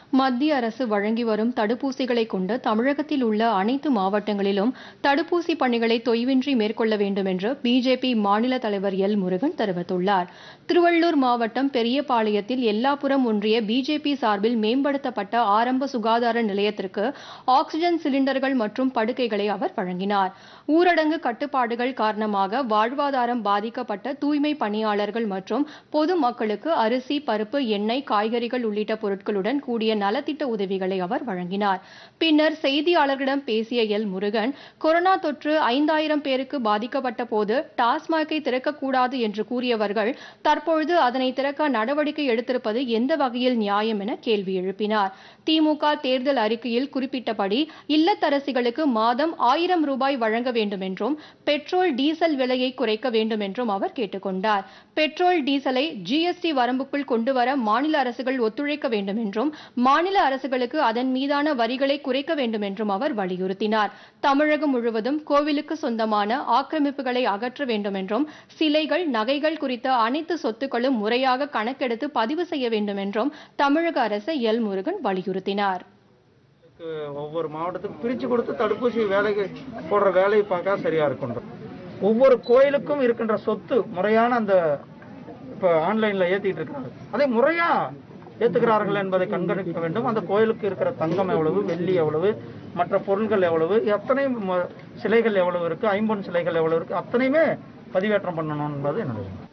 மத்திய அரசு வழங்கி வரும் தடுப்பூசிகளை கொண்டு தமிழகத்தில் உள்ள அனைத்து மாவட்டங்களிலும் தடுப்பூசி பணிகளை தொய்வின்றி மேற்கொள்ள வேண்டும் என்று பிஜேபி மாநில தலைவர் எல் முருகன் தெரிவித்துள்ளார் திருவள்ளூர் மாவட்டம் பெரியபாளையத்தில் எல்லாப்புறம் ஒன்றிய பிஜேபி சார்பில் மேம்படுத்தப்பட்ட ஆரம்ப சுகாதார நிலையத்திற்கு ஆக்ஸிஜன் சிலிண்டர்கள் மற்றும் படுக்கைகளை அவர் வழங்கினார் ஊரடங்கு கட்டுப்பாடுகள் காரணமாக வாழ்வாதாரம் பாதிக்கப்பட்ட தூய்மை பணியாளர்கள் மற்றும் பொது மக்களுக்கு அரிசி பருப்பு எண்ணெய் காய்கறிகள் உள்ளிட்ட பொருட்களுடன் கூடிய நலத்திட்ட உதவிகளை அவர் வழங்கினார் பின்னர் செய்தியாளர்களிடம் பேசிய எல் முருகன் கொரோனா தொற்று ஐந்தாயிரம் பேருக்கு பாதிக்கப்பட்ட போது டாஸ்மாகை திறக்கக்கூடாது என்று கூறியவர்கள் தற்பொழுது அதனை திறக்க நடவடிக்கை எடுத்திருப்பது எந்த வகையில் நியாயம் என கேள்வி எழுப்பினார் திமுக தேர்தல் அறிக்கையில் குறிப்பிட்டபடி இல்லத்தரசிகளுக்கு மாதம் ஆயிரம் ரூபாய் வழங்க வேண்டும் என்றும் பெட்ரோல் டீசல் விலையை குறைக்க வேண்டும் என்றும் அவர் கேட்டுக்கொண்டார் பெட்ரோல் டீசலை ஜிஎஸ்டி வரம்புக்குள் கொண்டுவர மாநில அரசுகள் ஒத்துழைக்க வேண்டும் என்றும் மாநில அரசுகளுக்கு அதன் மீதான வரிகளை குறைக்க வேண்டும் என்றும் அவர் வலியுறுத்தினார் தமிழகம் முழுவதும் கோவிலுக்கு சொந்தமான ஆக்கிரமிப்புகளை அகற்ற வேண்டும் என்றும் சிலைகள் நகைகள் குறித்த அனைத்து சொத்துக்களும் முறையாக கணக்கெடுத்து பதிவு செய்ய வேண்டும் என்றும் தமிழக அரசை எல் முருகன் வலியுறுத்தினார் ஒவ்வொரு மாவட்டத்துக்கும் பிரித்து கொடுத்து தடுப்பூசி வேலைக்கு போடுற வேலையை பார்க்க சரியா இருக்குன்ற ஒவ்வொரு கோயிலுக்கும் இருக்கின்ற சொத்து முறையான அந்த இப்போ ஆன்லைன்ல ஏத்திட்டு இருக்கிறாங்க அதை முறையா ஏத்துக்கிறார்கள் என்பதை கண்காணிக்க வேண்டும் அந்த கோயிலுக்கு இருக்கிற தங்கம் எவ்வளவு வெள்ளி எவ்வளவு மற்ற பொருள்கள் எவ்வளவு எத்தனை ம- சிலைகள் எவ்வளவு இருக்கு ஐம்பொன் சிலைகள் எவ்வளவு இருக்கு அத்தனையுமே பதிவேற்றம் பண்ணணும் என்பது என்னுடைய எண்ணம்.